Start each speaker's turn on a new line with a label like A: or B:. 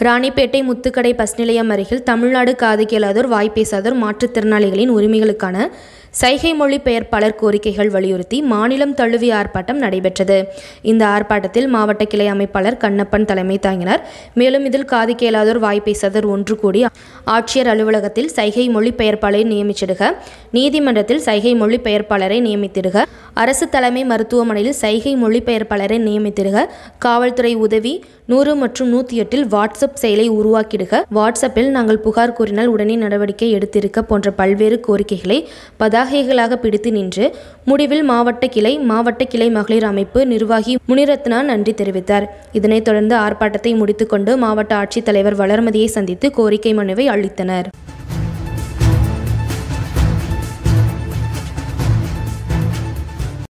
A: Ranipet Muthukadai bus நிலையம் அருகில் தமிழ்நாடு காது கேளாதோர் வாய் பேசாதோர் மாற்றுத்திறனாளிகளின் உரிமைகளுக்கான சைகை மொழி பெயர்ப்பாளர் கோரிக்கைகள் வலியுறுத்தி மாநிலம் தழுவிய ஆர்ப்பாட்டம் நடைபெற்றது இந்த ஆர்ப்பாட்டத்தில் மாவட்ட கிளை அமைப்பாளர் கண்ணப்பன் தலைமை தாங்கினார் மேலும் இதில் காது கேளாதோர் வாய் பேசாதோர் ஒன்று கூடி ஆட்சியர் அலுவலகத்தில் சைகை மொழி பெயர்ப்பாளரை நியமிச்சிடுக நீதிமன்றத்தில் சைகை மொழி பெயர்ப்பாளரை நியமித்திடுக அரசு தலைமை மருத்துவமனையில் சைகை மொழி பெயர்ப்பாளரை நியமித்திடுக காவல்துறை உதவி நூறு மற்றும் நூற்றி எட்டில் வாட்ஸ்அப் செயலை உருவாக்கிடுக வாட்ஸ்அப்பில் நாங்கள் புகார் கூறினால் உடனே நடவடிக்கை எடுத்திருக்க போன்ற பல்வேறு கோரிக்கைகளை பதாகைகளாக பிடித்து நின்று முடிவில் மாவட்ட கிளை மாவட்ட கிளை மகளிர் அமைப்பு நிர்வாகி முனிரத்னா நன்றி தெரிவித்தார் இதனைத் தொடர்ந்து ஆர்ப்பாட்டத்தை முடித்துக்கொண்டு மாவட்ட ஆட்சித்தலைவர் வளர்மதியை சந்தித்து கோரிக்கை மனுவை அளித்தனர்